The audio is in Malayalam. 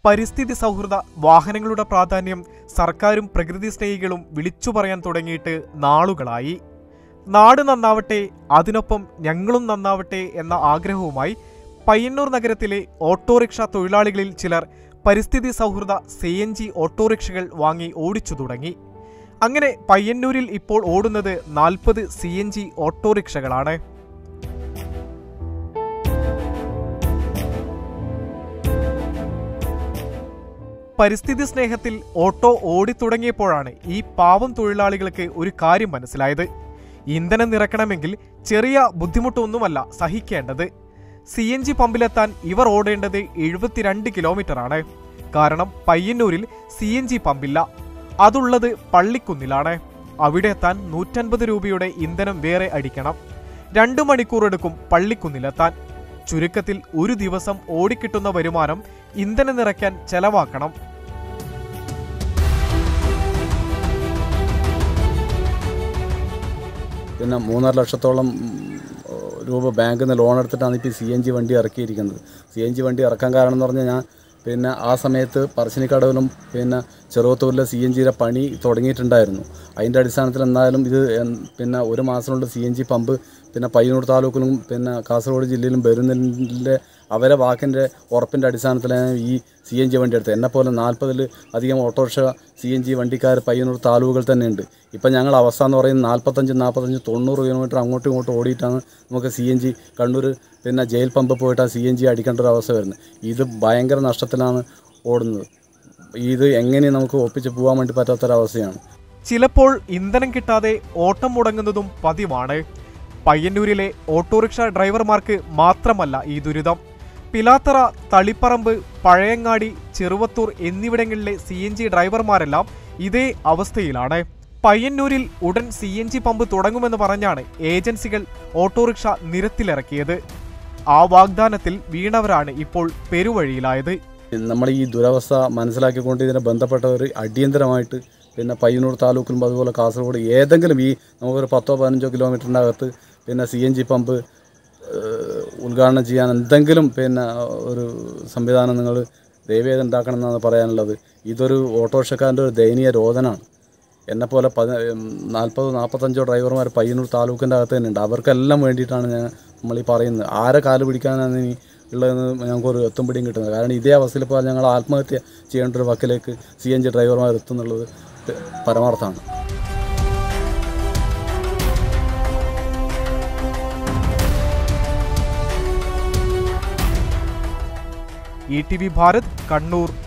പരിസ്ഥിതി സൗഹൃദ വാഹനങ്ങളുടെ പ്രാധാന്യം സർക്കാരും പ്രകൃതി സ്നേഹികളും വിളിച്ചു പറയാൻ തുടങ്ങിയിട്ട് നാളുകളായി നാട് നന്നാവട്ടെ അതിനൊപ്പം ഞങ്ങളും നന്നാവട്ടെ എന്ന ആഗ്രഹവുമായി പയ്യന്നൂർ നഗരത്തിലെ ഓട്ടോറിക്ഷ തൊഴിലാളികളിൽ ചിലർ പരിസ്ഥിതി സൗഹൃദ സി എൻ ജി ഓട്ടോറിക്ഷകൾ വാങ്ങി ഓടിച്ചു തുടങ്ങി അങ്ങനെ പയ്യന്നൂരിൽ ഇപ്പോൾ ഓടുന്നത് നാൽപ്പത് സി എൻ ജി ഓട്ടോറിക്ഷകളാണ് പരിസ്ഥിതി സ്നേഹത്തിൽ ഓട്ടോ ഓടിത്തുടങ്ങിയപ്പോഴാണ് ഈ പാവം തൊഴിലാളികൾക്ക് ഒരു കാര്യം മനസ്സിലായത് ഇന്ധനം നിറക്കണമെങ്കിൽ ചെറിയ ബുദ്ധിമുട്ടൊന്നുമല്ല സഹിക്കേണ്ടത് സി എൻ ജി പമ്പിലെത്താൻ ഇവർ ഓടേണ്ടത് എഴുപത്തിരണ്ട് കിലോമീറ്ററാണ് കാരണം പയ്യന്നൂരിൽ സി എൻ ജി പമ്പില്ല അതുള്ളത് പള്ളിക്കുന്നിലാണ് അവിടെ എത്താൻ നൂറ്റൻപത് രൂപയുടെ ഇന്ധനം വേറെ അടിക്കണം രണ്ടു മണിക്കൂർ എടുക്കും പള്ളിക്കുന്നിലെത്താൻ ചുരുക്കത്തിൽ ഒരു ദിവസം ഓടിക്കിട്ടുന്ന വരുമാനം ഇന്ധനം നിറയ്ക്കാൻ ചെലവാക്കണം പിന്നെ മൂന്നര ലക്ഷത്തോളം ഉം, രൂപ ബാങ്കിൽ നിന്ന് ലോൺ എടുത്തിട്ടാണ് ഇപ്പോൾ സി എൻ ജി വണ്ടി ഇറക്കിയിരിക്കുന്നത് സി എൻ ജി വണ്ടി ഇറക്കാൻ കാരണം എന്ന് പറഞ്ഞാൽ ഞാൻ പിന്നെ ആ സമയത്ത് പറശ്ശിനിക്കടവിലും പിന്നെ ചെറുവത്തൂരിലെ സി എൻ ജിയുടെ പണി തുടങ്ങിയിട്ടുണ്ടായിരുന്നു അതിൻ്റെ അടിസ്ഥാനത്തിൽ എന്തായാലും ഇത് എൻ- പിന്നെ ഒരു മാസത്തിനുള്ളിൽ സി എൻ ജി പമ്പ് പിന്നെ പയ്യന്നൂർ താലൂക്കിലും പിന്നെ കാസർഗോഡ് ജില്ലയിലും വരുന്നതിൻ്റെ അവരെ വാക്കിൻ്റെ ഉറപ്പിൻ്റെ അടിസ്ഥാനത്തിലാണ് ഈ സി എൻ ജി വണ്ടി എടുത്തത് എന്നെപ്പോലെ നാൽപ്പതിൽ അധികം ഓട്ടോറിക്ഷ സി എൻ ജി വണ്ടിക്കാർ പയ്യന്നൂർ താലൂക്കുകൾ തന്നെയുണ്ട് ഇപ്പം ഞങ്ങൾ അവസ്ഥ എന്ന് പറയുന്നത് നാൽപ്പത്തഞ്ച് നാൽപ്പത്തഞ്ച് തൊണ്ണൂറ് കിലോമീറ്റർ അങ്ങോട്ടും ഇങ്ങോട്ടും ഓടിയിട്ടാണ് നമുക്ക് സി എൻ ജി കണ്ണൂർ പിന്നെ ജയിൽ പമ്പ് പോയിട്ട് ആ സി എൻ ജി അടിക്കേണ്ട ഒരു അവസ്ഥ വരുന്നത് ഇത് ഭയങ്കര നഷ്ടത്തിലാണ് ഓടുന്നത് ഇത് എങ്ങനെ നമുക്ക് ഒപ്പിച്ച് പോകാൻ വേണ്ടി പറ്റാത്തൊരവസ്ഥയാണ് ചിലപ്പോൾ ഇന്ധനം കിട്ടാതെ ഓട്ടം മുടങ്ങുന്നതും പതിവാണ് പയ്യന്നൂരിലെ ഓട്ടോറിക്ഷ ഡ്രൈവർമാർക്ക് മാത്രമല്ല ഈ ദുരിതം പിലാത്തറ തളിപ്പറമ്പ് പഴയങ്ങാടി ചെറുവത്തൂർ എന്നിവിടങ്ങളിലെ സി എൻ ജി ഡ്രൈവർമാരെല്ലാം ഇതേ അവസ്ഥയിലാണ് പയ്യന്നൂരിൽ ഉടൻ സി എൻ ജി പമ്പ് തുടങ്ങുമെന്ന് പറഞ്ഞാണ് ഏജൻസികൾ ഓട്ടോറിക്ഷ നിരത്തിലിറക്കിയത് ആ വാഗ്ദാനത്തിൽ വീണവരാണ് ഇപ്പോൾ പെരുവഴിയിലായത് നമ്മൾ ഈ ദുരവസ്ഥ മനസ്സിലാക്കിക്കൊണ്ട് ഇതിനെ ബന്ധപ്പെട്ടവർ അടിയന്തരമായിട്ട് പിന്നെ പയ്യന്നൂർ താലൂക്കിലും അതുപോലെ കാസർഗോഡ് ഏതെങ്കിലും ഈ നമുക്കൊരു പത്തോ പതിനഞ്ചോ കിലോമീറ്ററിൻ്റെ അകത്ത് പിന്നെ സി എൻ ജി പമ്പ് ഏഹ്, ഉദ്ഘാടനം ചെയ്യാൻ എന്തെങ്കിലും പിന്നെ ഒരു സംവിധാനം നിങ്ങൾ ദയവേത് ഉണ്ടാക്കണം എന്നാണ് പറയാനുള്ളത് ഇതൊരു ഓട്ടോറിക്ഷക്കാരൻ്റെ ഒരു ദയനീയ രോദനാണ് എന്നെപ്പോലെ പതി നാൽപ്പത് നാൽപ്പത്തഞ്ചോ ഡ്രൈവർമാർ പയ്യന്നൂർ താലൂക്കിൻ്റെ അകത്ത് തന്നെ ഉണ്ട് അവർക്കെല്ലാം വേണ്ടിയിട്ടാണ് ഞാൻ നമ്മൾ ഈ പറയുന്നത് ആരെ കാല് പിടിക്കാനാണ് ഇനി ഉള്ളതെന്ന് ഞങ്ങൾക്കൊരു എത്തും പിടിയും കിട്ടുന്നത് കാരണം ഇതേ അവസ്ഥയിൽ ഇപ്പോൾ ഞങ്ങൾ ആത്മഹത്യ ചെയ്യേണ്ട ഒരു വക്കിലേക്ക് സി എൻ ജി ഡ്രൈവർമാർ എത്തുന്നുള്ളത് പരമാർത്ഥമാണ് E T V Bharat Kannur